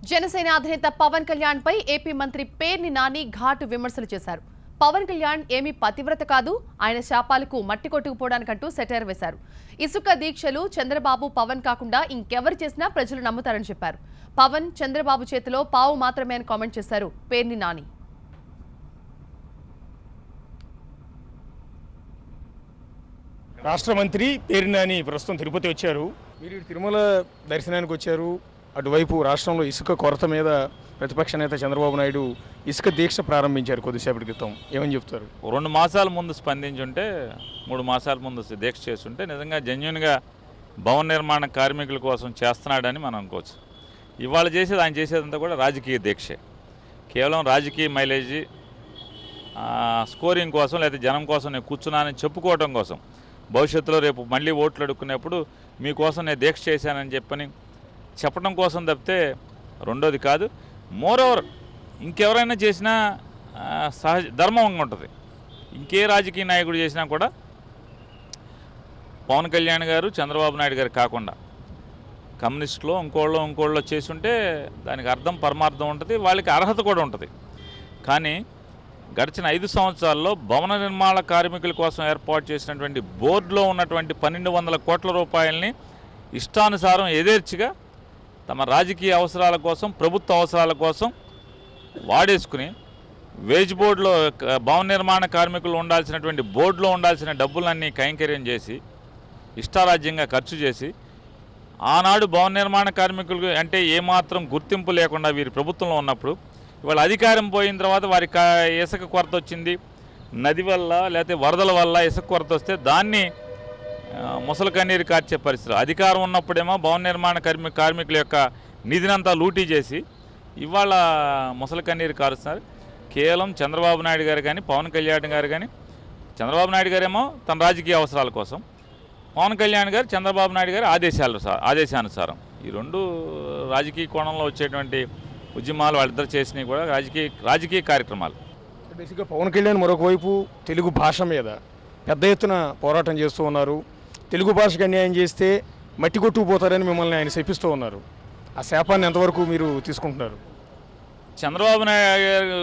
జనసేన అధినేత పవన్ కళ్యాణ్ పై ఏపీ మంత్రి పేర్ని నాని ఘాటు విమర్శలు చేశారు పవన్ కళ్యాణ్ ఏమీ పతివ్రత కాదు ఆయన శాపాలకు మట్టి కొట్టుకుపోవడానికంటూ సెటైర్ వేశారు ఇసుక దీక్షలు చంద్రబాబు పవన్ కాకుండా ఇంకెవరు చేసినా ప్రజలు నమ్ముతారని చెప్పారు పవన్ చంద్రబాబు చేతిలో పావు మాత్రమే అని కామెంట్ చేశారు పేర్ని నాని రాష్ట్ర మంత్రి పేరినాని ప్రస్తుతం తిరుపతి వచ్చారు మీరు ఇటు తిరుమల దర్శనానికి వచ్చారు అటువైపు రాష్ట్రంలో ఇసుక కొరత మీద ప్రతిపక్ష నేత చంద్రబాబు నాయుడు ఇసుక దీక్ష ప్రారంభించారు కొద్దిసేపటి క్రితం ఏమని చెప్తారు ఓ రెండు మాసాల ముందు స్పందించుంటే మూడు మాసాల ముందు దీక్ష చేస్తుంటే నిజంగా జెన్యున్గా భవన నిర్మాణ కార్మికుల కోసం చేస్తున్నాడని మనం అనుకోవచ్చు ఇవాళ చేసేది ఆయన చేసేదంతా కూడా రాజకీయ దీక్షే కేవలం రాజకీయ మైలేజీ ఆ, స్కోరింగ్ కోసం లేదా జనం కోసం నేను కూర్చున్నానని చెప్పుకోవడం కోసం భవిష్యత్తులో రేపు మళ్ళీ ఓట్లు అడుక్కునేప్పుడు మీకోసం నేను దీక్ష చేశానని చెప్పని చెప్పడం కోసం తప్పితే రెండోది కాదు మోరోవర్ ఇంకెవరైనా చేసినా ఆ, సహజ ధర్మంగా ఉంటుంది ఇంకే రాజకీయ నాయకుడు చేసినా కూడా పవన్ కళ్యాణ్ గారు చంద్రబాబు నాయుడు గారు కాకుండా కమ్యూనిస్టులో ఇంకోళ్ళు ఇంకోళ్ళు చేసుంటే దానికి అర్థం పరమార్థం ఉంటుంది వాళ్ళకి అర్హత కూడా ఉంటుంది కానీ గడిచిన ఐదు సంవత్సరాల్లో భవన నిర్మాణ కార్మికుల కోసం ఏర్పాటు చేసినటువంటి బోర్డులో ఉన్నటువంటి పన్నెండు వందల కోట్ల రూపాయలని ఇష్టానుసారం యథేచ్ఛగా తమ రాజకీయ అవసరాల కోసం ప్రభుత్వ అవసరాల కోసం వాడేసుకుని వేజ్ బోర్డులో క- భవన నిర్మాణ కార్మికులు ఉండాల్సినటువంటి బోర్డులో ఉండాల్సిన డబ్బులన్నీ కైంకర్యం చేసి ఇష్టారాజ్యంగా ఖర్చు చేసి ఆనాడు భవన నిర్మాణ కార్మికులకు అంటే ఏమాత్రం గుర్తింపు లేకుండా వీరి ప్రభుత్వంలో ఉన్నప్పుడు ఇవాళ అధికారం పోయిన తర్వాత వారి కా ఇసుక కొరత వచ్చింది నది వల్ల లేకపోతే వరదల వల్ల ఇసుక కొరత వస్తే దాన్ని ఆ, ముసలి కన్నీరు కార్చే పరిస్థితి అధికారం ఉన్నప్పుడేమో భవన నిర్మాణ కార్మి కార్మికుల యొక్క నిధినంతా లూటీ చేసి ఇవాళ ముసలి కన్నీరు కారుస్తున్నారు కేవలం చంద్రబాబు నాయుడు గారు కానీ పవన్ కళ్యాణ్ గారు కానీ చంద్రబాబు నాయుడు గారేమో తన రాజకీయ అవసరాల కోసం పవన్ కళ్యాణ్ గారు చంద్రబాబు నాయుడు గారి ఆదేశాలు ఆదేశానుసారం ఈ రెండు రాజకీయ కోణంలో వచ్చేటువంటి ఉద్యమాలు వాళ్ళిద్దరు చేసినవి కూడా రాజకీయ రాజకీయ కార్యక్రమాలు బేసిక్గా పవన్ కళ్యాణ్ మరొక వైపు తెలుగు భాష మీద పెద్ద ఎత్తున పోరాటం చేస్తూ ఉన్నారు తెలుగు భాషకు అన్యాయం చేస్తే మట్టి కొట్టుకుపోతారని మిమ్మల్ని ఆయన శపిస్తూ ఉన్నారు ఆ శాపాన్ని ఎంతవరకు మీరు తీసుకుంటున్నారు చంద్రబాబు నాయుడు గారు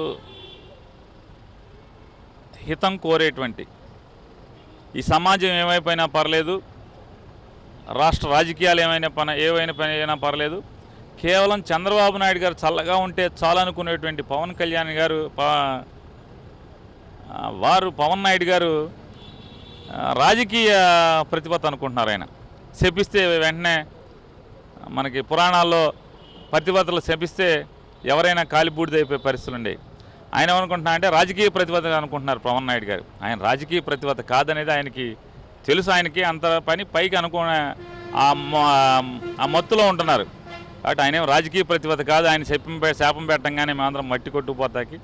హితం కోరేటువంటి ఈ సమాజం ఏమైపోయినా పర్లేదు రాష్ట్ర రాజకీయాలు ఏమైనా పని ఏవైనా పని అయినా పర్లేదు కేవలం చంద్రబాబు నాయుడు గారు చల్లగా ఉంటే చాలనుకునేటువంటి పవన్ కళ్యాణ్ గారు ప- ఆ, వారు పవన్ నాయుడు గారు ఆ, రాజకీయ ప్రతిపత్తి అనుకుంటున్నారు ఆయన శపిస్తే వెంటనే మనకి పురాణాల్లో ప్రతిపత్తులు శపిస్తే ఎవరైనా కాలిబూడిదైపోయే పరిస్థితులు ఉండేవి ఆయన ఏమనుకుంటున్నా అంటే రాజకీయ ప్రతిపత్తి అనుకుంటున్నారు పవన్ నాయుడు గారు ఆయన రాజకీయ ప్రతిపత్తి కాదనేది ఆయనకి తెలుసు ఆయనకి అంత పని పైకి అనుకునే ఆ మ- ఆ మత్తులో ఉంటున్నారు కాబట్టి ఆయన ఏం రాజకీయ ప్రతిపత్తి కాదు ఆయన శాపం పె- శాపం పెట్టంగానే మేమందరం మట్టి కొట్టుకుపోతాకి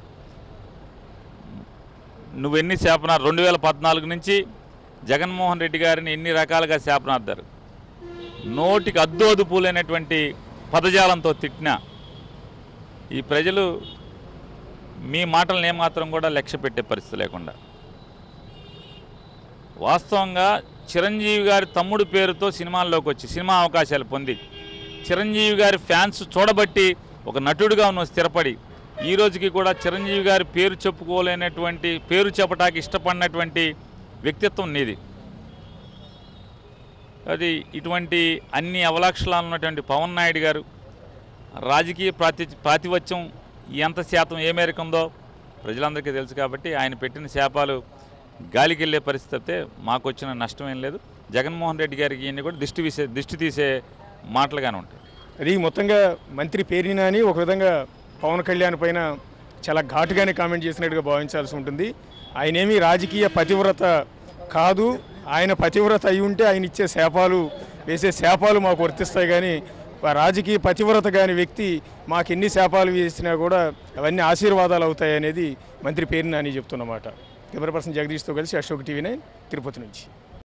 నువ్వెన్ని శాపన రెండు వేల పద్నాలుగు నుంచి జగన్మోహన్ రెడ్డి గారిని ఎన్ని రకాలుగా శాపనార్థారు నోటికి అద్దు అదుపులేనటువంటి పదజాలంతో తిట్టినా ఈ ప్రజలు మీ మాటలను ఏమాత్రం కూడా లక్ష్య పెట్టే పరిస్థితి లేకుండా వాస్తవంగా చిరంజీవి గారి తమ్ముడు పేరుతో సినిమాల్లోకి వచ్చి సినిమా అవకాశాలు పొంది చిరంజీవి గారి ఫ్యాన్స్ చూడబట్టి ఒక నటుడిగా నువ్వు స్థిరపడి ఈ రోజుకి కూడా చిరంజీవి గారి పేరు చెప్పుకోలేనటువంటి పేరు చెప్పటానికి ఇష్టపడినటువంటి వ్యక్తిత్వం నీది అది ఇటువంటి అన్ని అవలక్షణాలు ఉన్నటువంటి పవన్ నాయుడు గారు రాజకీయ ప్రాతి ప్రాతిపత్యం ఎంత శాతం ఏ మేరకు ఉందో ప్రజలందరికీ తెలుసు కాబట్టి ఆయన పెట్టిన శాపాలు గాలికి వెళ్ళే పరిస్థితి అయితే మాకు వచ్చిన నష్టం ఏం లేదు జగన్మోహన్ రెడ్డి గారికి ఇవన్నీ కూడా దిష్టి తీసే దిష్టి తీసే మాటలుగానే ఉంటాయి అది మొత్తంగా మంత్రి పేరినా అని ఒక విధంగా పవన్ కళ్యాణ్ పైన చాలా ఘాటుగానే కామెంట్ చేసినట్టుగా భావించాల్సి ఉంటుంది ఆయనేమి రాజకీయ పతివ్రత కాదు ఆయన పతివ్రత అయి ఉంటే ఆయన ఇచ్చే శాపాలు వేసే శాపాలు మాకు వర్తిస్తాయి కానీ ఆ రాజకీయ పతివ్రత కాని వ్యక్తి మాకు ఎన్ని శాపాలు వేసినా కూడా అవన్నీ ఆశీర్వాదాలు అవుతాయి అనేది మంత్రి పేరునాని చెప్తున్నమాట కెమెరా పర్సన్ జగదీష్తో కలిసి అశోక్ టీవీ నైన్ తిరుపతి నుంచి